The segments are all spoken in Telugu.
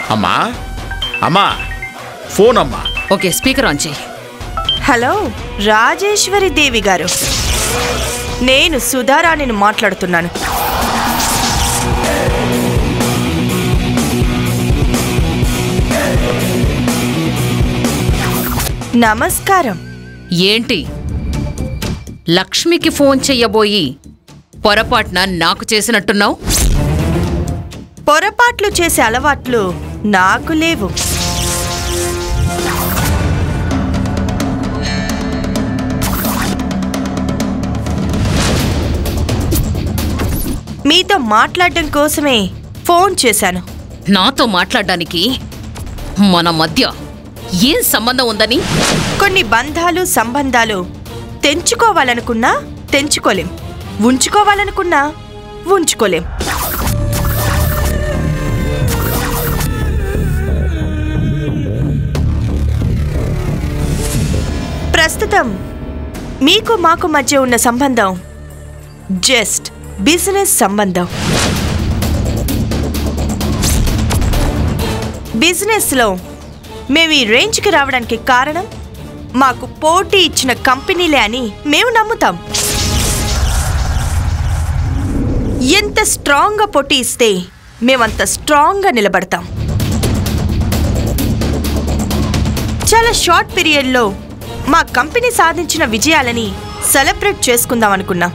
అమ్మా అమ్మా ఫోన్ అమ్మా ఓకే స్పీకర్ ఆన్ చేయి హలో రాజేశ్వరి దేవి గారు నేను సుధారాణిని మాట్లాడుతున్నాను నమస్కారం ఏంటి లక్ష్మికి ఫోన్ చెయ్యబోయి పొరపాటున నాకు చేసినట్టున్నావు పొరపాట్లు చేసే అలవాట్లు నాకు లేవు మీతో మాట్లాడడం కోసమే ఫోన్ చేశాను నాతో మాట్లాడడానికి మన మధ్య ఏం సంబంధం ఉందని కొన్ని బంధాలు సంబంధాలు తెంచుకోవాలనుకున్నా తెంచుకోలేం ఉంచుకోవాలనుకున్నా ఉంచుకోలేం ప్రస్తుతం మీకు మాకు మధ్య ఉన్న సంబంధం జస్ట్ బిజినెస్ సంబంధం బిజినెస్లో మేము ఈ రేంజ్కి రావడానికి కారణం మాకు పోటీ ఇచ్చిన కంపెనీలే అని మేము నమ్ముతాం ఎంత స్ట్రాంగ్గా పోటీ ఇస్తే మేమంత స్ట్రాంగ్గా నిలబడతాం చాలా షార్ట్ పీరియడ్లో మా కంపెనీ సాధించిన విజయాలని సెలబ్రేట్ చేసుకుందాం అనుకున్నాం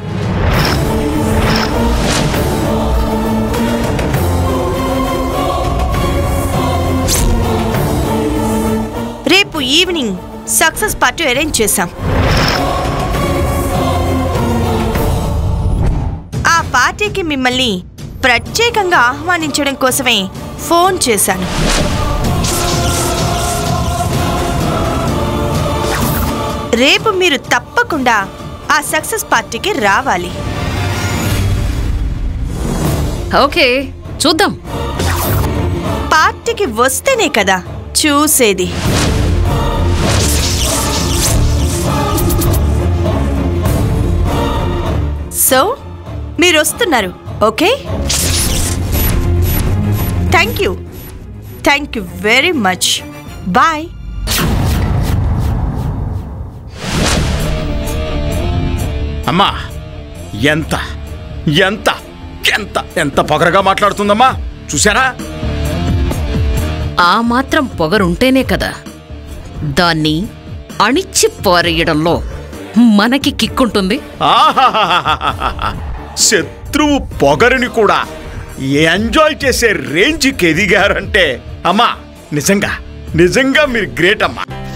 రేపు ఈవినింగ్ సక్సెస్ పార్టీ అరేంజ్ చేశాం ఆ పార్టీకి మిమ్మల్ని ప్రత్యేకంగా ఆహ్వానించడం కోసమే ఫోన్ చేశాను రేపు మీరు తప్పకుండా ఆ సక్సెస్ పార్టీకి రావాలి ఓకే చూద్దాం పార్టీకి వస్తేనే కదా చూసేది సో మీరు వస్తున్నారు okay thank you thank you very much bye అమ్మా ఎంత ఎంత ఎంత ఎంత పొగరగా మాట్లాడుతుందమ్మా చూసారా ఆ మాత్రం పొగరుంటేనే కదా దాన్ని అణిచి పారేయడంలో మనకి కిక్కుంటుంది ఆహాహాహాహాహా. శత్రువు పొగరుని కూడా ఎంజాయ్ చేసే రేంజ్కి ఎదిగారంటే అమ్మా నిజంగా నిజంగా మీరు గ్రేట్ అమ్మా